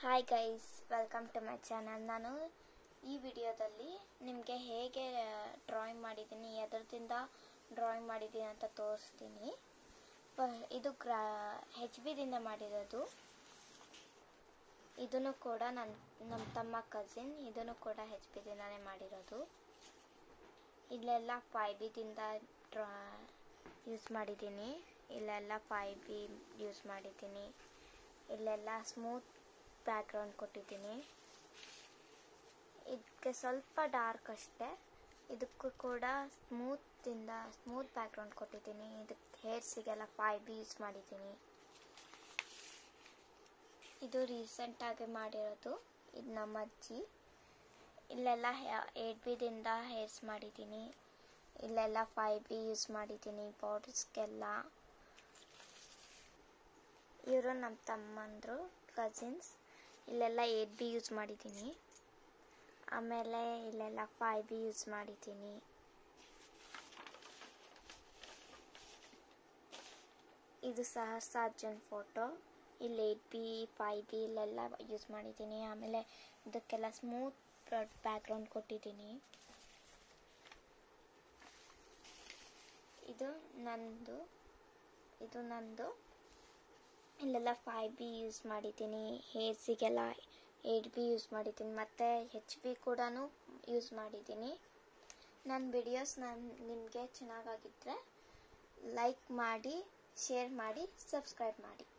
hi guys welcome to my channel ನಾನು ಈ ವಿಡಿಯೋದಲ್ಲಿ ನಿಮಗೆ ಹೇಗೆ ಡ್ರಾಯಿಂಗ್ ಮಾಡಿದ್ದೀನಿ ಎದರದಿಂದ ಡ್ರಾಯಿಂಗ್ ಮಾಡಿದ್ದೀನಿ ಅಂತ ತೋರಿಸ್ತೀನಿ ಪ- ಇದು ಗ್ರಾ ಹೆಚ್ ಬಿದಿಂದ ಮಾಡಿರೋದು ಇದನ್ನು ಕೂಡ ನನ್ನ ನಮ್ಮ ತಮ್ಮ ಕಸಿನ್ ಇದನ್ನು ಕೂಡ ಹೆಚ್ ಬಿದಿಂದನೇ ಮಾಡಿರೋದು ಇಲ್ಲೆಲ್ಲ ಫೈ ಬಿದಿಂದ ಡ್ರಾ ಯೂಸ್ ಮಾಡಿದ್ದೀನಿ ಇಲ್ಲೆಲ್ಲ ಫೈ ಬಿ ಯೂಸ್ ಮಾಡಿದ್ದೀನಿ ಇಲ್ಲೆಲ್ಲ ಸ್ಮೂತ್ ಬ್ಯಾಕ್ಗ್ರೌಂಡ್ ಕೊಟ್ಟಿದ್ದೀನಿ ಇದಕ್ಕೆ ಸ್ವಲ್ಪ ಡಾರ್ಕ್ ಅಷ್ಟೇ ಇದಕ್ಕೂ ಕೂಡ ಸ್ಮೂತಿಂದ ಸ್ಮೂತ್ ಬ್ಯಾಕ್ಗ್ರೌಂಡ್ ಕೊಟ್ಟಿದ್ದೀನಿ ಇದಕ್ಕೆ ಹೇರ್ಸಿಗೆಲ್ಲ ಫೈ ಬಿ ಯೂಸ್ ಮಾಡಿದ್ದೀನಿ ಇದು ರೀಸೆಂಟಾಗಿ ಮಾಡಿರೋದು ಇದು ನಮ್ಮ ಅಜ್ಜಿ ಇಲ್ಲೆಲ್ಲ ಏಟ್ ಬಿದಿಂದ ಹೇರ್ಸ್ ಮಾಡಿದ್ದೀನಿ ಇಲ್ಲೆಲ್ಲ ಫೈ ಬಿ ಯೂಸ್ ಮಾಡಿದ್ದೀನಿ ಬಾರ್ಡರ್ಸ್ಗೆಲ್ಲ ಇವರು ನಮ್ಮ ತಮ್ಮಂದರು ಕಸಿನ್ಸ್ ಇಲ್ಲೆಲ್ಲ ಏಟ್ ಬಿ ಯೂಸ್ ಮಾಡಿದ್ದೀನಿ ಆಮೇಲೆ ಇಲ್ಲೆಲ್ಲ ಫೈ ಬಿ ಯೂಸ್ ಮಾಡಿದ್ದೀನಿ ಇದು ಸಹ ಸಾರ್ಜನ್ ಫೋಟೋ ಇಲ್ಲಿ ಏಟ್ ಬಿ ಫೈ ಬಿ ಇಲ್ಲೆಲ್ಲ ಯೂಸ್ ಮಾಡಿದ್ದೀನಿ ಆಮೇಲೆ ಇದಕ್ಕೆಲ್ಲ ಸ್ಮೂತ್ ಬ್ಯಾಕ್ಗ್ರೌಂಡ್ ಕೊಟ್ಟಿದ್ದೀನಿ ಇದು ನಂದು ಇದು ನಂದು ಇಲ್ಲೆಲ್ಲ ಫೈ ಬಿ ಯೂಸ್ ಮಾಡಿದ್ದೀನಿ ಹೇರ್ಸಿಗೆಲ್ಲ ಏಟ್ ಬಿ ಯೂಸ್ ಮಾಡಿದ್ದೀನಿ ಮತ್ತು ಹೆಚ್ ಬಿ ಕೂಡ ಯೂಸ್ ಮಾಡಿದ್ದೀನಿ ನನ್ನ ವಿಡಿಯೋಸ್ ನಾನು ನಿಮಗೆ ಚೆನ್ನಾಗಾಗಿದ್ದರೆ ಲೈಕ್ ಮಾಡಿ ಶೇರ್ ಮಾಡಿ ಸಬ್ಸ್ಕ್ರೈಬ್ ಮಾಡಿ